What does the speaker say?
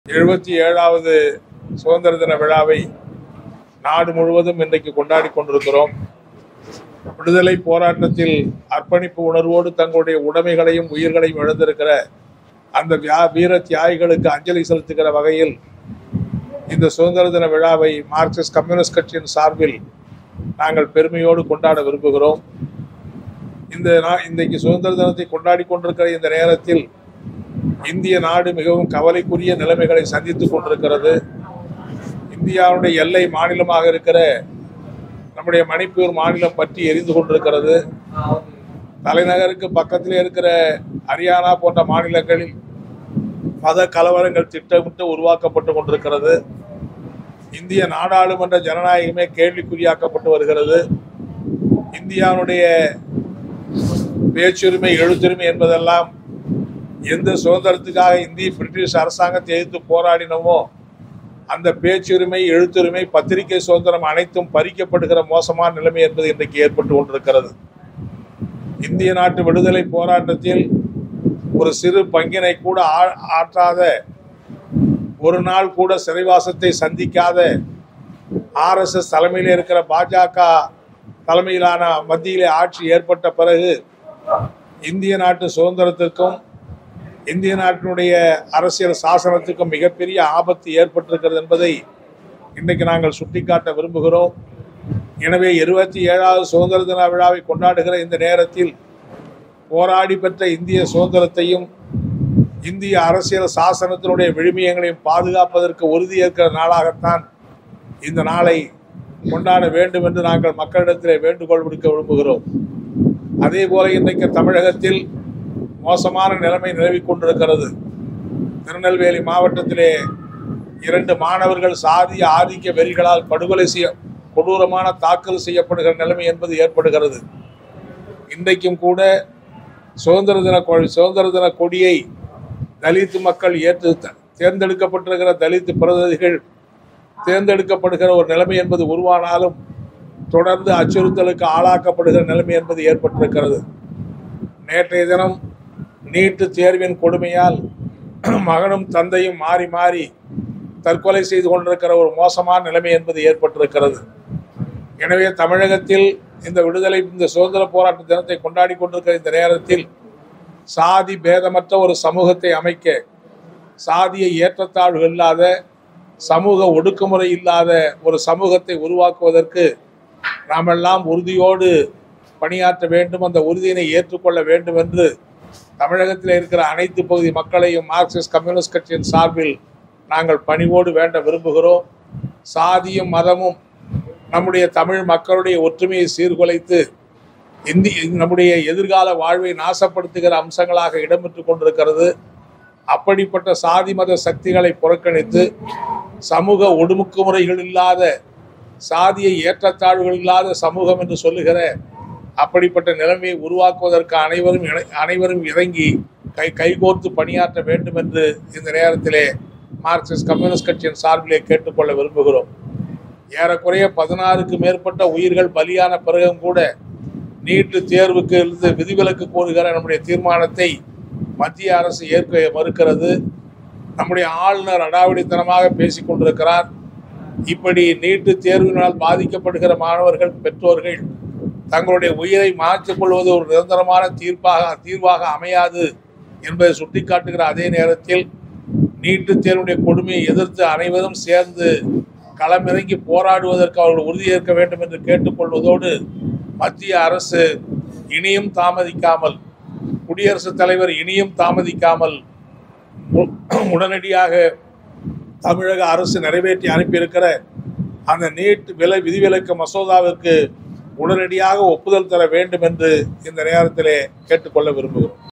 எழுபத்தி ஏழாவது சுதந்திர தின விழாவை நாடு முழுவதும் இன்றைக்கு கொண்டாடி கொண்டிருக்கிறோம் விடுதலை போராட்டத்தில் அர்ப்பணிப்பு உணர்வோடு தங்களுடைய உடைமைகளையும் உயிர்களையும் இழந்திருக்கிற அந்த வியா வீர தியாகிகளுக்கு அஞ்சலி செலுத்துகிற வகையில் இந்த சுதந்திர தின விழாவை மார்க்சிஸ்ட் கம்யூனிஸ்ட் கட்சியின் சார்பில் நாங்கள் பெருமையோடு கொண்டாட விரும்புகிறோம் இந்த நா- இன்றைக்கு சுதந்திர தினத்தை கொண்டாடி கொண்டிருக்கிற இந்த நேரத்தில் இந்திய நாடு மிகவும் கவலைக்குரிய நிலைமைகளை சந்தித்துக் கொண்டிருக்கிறது இந்தியாவுடைய எல்லை மாநிலமாக இருக்கிற நம்முடைய மணிப்பூர் மாநிலம் பற்றி எரிந்து கொண்டிருக்கிறது தலைநகருக்கு பக்கத்திலே இருக்கிற ஹரியானா போன்ற மாநிலங்களில் மத கலவரங்கள் திட்டமிட்டு உருவாக்கப்பட்டு கொண்டிருக்கிறது இந்திய நாடாளுமன்ற ஜனநாயகமே கேள்விக்குறியாக்கப்பட்டு வருகிறது இந்தியாவுடைய பேச்சுரிமை எழுத்துரிமை என்பதெல்லாம் எந்த சுதந்திரத்துக்காக இந்திய பிரிட்டிஷ் அரசாங்கத்தை எதிர்த்து போராடினோமோ அந்த பேச்சுரிமை எழுத்துரிமை பத்திரிகை சுதந்திரம் அனைத்தும் பறிக்கப்படுகிற மோசமான நிலைமை என்பது இன்றைக்கு ஏற்பட்டு கொண்டிருக்கிறது இந்திய நாட்டு விடுதலை போராட்டத்தில் ஒரு சிறு பங்கினை கூட ஆ- ஆற்றாத ஒரு நாள் கூட சிறைவாசத்தை சந்திக்காத ஆர்எஸ்எஸ் தலைமையில் இருக்கிற பாஜக தலைமையிலான மத்தியிலே ஆட்சி ஏற்பட்ட பிறகு இந்திய நாட்டு சுதந்திரத்திற்கும் இந்திய நாட்டினுடைய அரசியல் சாசனத்துக்கும் மிகப்பெரிய ஆபத்து ஏற்பட்டிருக்கிறது என்பதை இன்றைக்கு நாங்கள் சுட்டிக்காட்ட விரும்புகிறோம் எனவே இருபத்தி ஏழாவது சுதந்திர தின விழாவை கொண்டாடுகிற இந்த நேரத்தில் போராடி பெற்ற இந்திய சுதந்திரத்தையும் இந்திய அரசியல் சாசனத்தினுடைய விழுமியங்களையும் பாதுகாப்பதற்கு உறுதியேற்கிற நாளாகத்தான் இந்த நாளை கொண்டாட வேண்டும் என்று நாங்கள் மக்களிடத்திலே வேண்டுகோள் விடுக்க விரும்புகிறோம் அதே போல இன்றைக்கு தமிழகத்தில் மோசமான நிலைமை நிலவிக் கொண்டிருக்கிறது திருநெல்வேலி மாவட்டத்திலே இரண்டு மாணவர்கள் சாதிய ஆதிக்க வெறிகளால் படுகொலை செய்ய கொடூரமான தாக்கல் செய்யப்படுகிற நிலைமை என்பது ஏற்படுகிறது இன்றைக்கும் கூட சுதந்திர தின கொ- சுதந்திர தின கொடியை தலித் மக்கள் ஏற்று த- தேர்ந்தெடுக்கப்பட்டிருக்கிற தலித் பிரதிநிதிகள் தேர்ந்தெடுக்கப்படுகிற ஒரு நிலைமை என்பது உருவானாலும் தொடர்ந்து அச்சுறுத்தலுக்கு ஆளாக்கப்படுகிற நிலைமை என்பது ஏற்பட்டிருக்கிறது நேற்றைய தினம் நீட்டு தேர்வின் கொடுமையால் மகனும் தந்தையும் மாறி மாறி தற்கொலை செய்து கொண்டிருக்கிற ஒரு மோசமான நிலைமை என்பது ஏற்பட்டிருக்கிறது எனவே தமிழகத்தில் இந்த விடுதலை இந்த சுதந்திர போராட்ட தினத்தை கொண்டாடி கொண்டிருக்கிற இந்த நேரத்தில் சாதி பேதமற்ற ஒரு சமூகத்தை அமைக்க சாதிய ஏற்றத்தாழ்வுகள் இல்லாத சமூக ஒடுக்குமுறை இல்லாத ஒரு சமூகத்தை உருவாக்குவதற்கு நாமெல்லாம் உறுதியோடு பணியாற்ற வேண்டும் அந்த உறுதியினை ஏற்றுக்கொள்ள வேண்டும் என்று தமிழகத்தில் இருக்கிற அனைத்து பகுதி மக்களையும் மார்க்சிஸ்ட் கம்யூனிஸ்ட் கட்சியின் சார்பில் நாங்கள் பணிவோடு வேண்ட விரும்புகிறோம் சாதியும் மதமும் நம்முடைய தமிழ் மக்களுடைய ஒற்றுமையை சீர்குலைத்து இந்தி நம்முடைய எதிர்கால வாழ்வை நாசப்படுத்துகிற அம்சங்களாக இடம்பெற்று கொண்டிருக்கிறது அப்படிப்பட்ட சாதி மத சக்திகளை புறக்கணித்து சமூக ஒடுமுக்குமுறைகள் இல்லாத சாதிய ஏற்றத்தாழ்வுகள் இல்லாத சமூகம் என்று சொல்லுகிற அப்படிப்பட்ட நிலைமையை உருவாக்குவதற்கு அனைவரும் இணை- அனைவரும் இறங்கி கை கைகோர்த்து பணியாற்ற வேண்டும் என்று இந்த நேரத்திலே மார்க்சிஸ்ட் கம்யூனிஸ்ட் கட்சியின் சார்பிலே கேட்டுக்கொள்ள விரும்புகிறோம் ஏறக்குறைய பதினாறுக்கு மேற்பட்ட உயிர்கள் பலியான பிறகும் கூட நீட்டு தேர்வுக்கு இருந்து விதிவிலக்கு கோருகிற நம்முடைய தீர்மானத்தை மத்திய அரசு ஏற்க மறுக்கிறது நம்முடைய ஆளுநர் அடாவடித்தனமாக பேசிக் கொண்டிருக்கிறார் இப்படி நீட்டு தேர்வினால் பாதிக்கப்படுகிற மாணவர்கள் பெற்றோர்கள் தங்களுடைய உயிரை மாற்றிக் கொள்வது ஒரு நிரந்தரமான தீர்ப்பாக தீர்வாக அமையாது என்பதை சுட்டிக்காட்டுகிற அதே நேரத்தில் நீட்டு தேர்வுடைய கொடுமையை எதிர்த்து அனைவரும் சேர்ந்து களமிறங்கி போராடுவதற்கு அவர்கள் உறுதியேற்க வேண்டும் என்று கேட்டுக்கொள்வதோடு மத்திய அரசு இனியும் தாமதிக்காமல் குடியரசுத் தலைவர் இனியும் தாமதிக்காமல் உ- உடனடியாக தமிழக அரசு நிறைவேற்றி அனுப்பியிருக்கிற அந்த நீட் விலை விதிவிலக்கு மசோதாவிற்கு உடனடியாக ஒப்புதல் தர வேண்டும் என்று இந்த நேரத்திலே கேட்டுக்கொள்ள விரும்புகிறோம்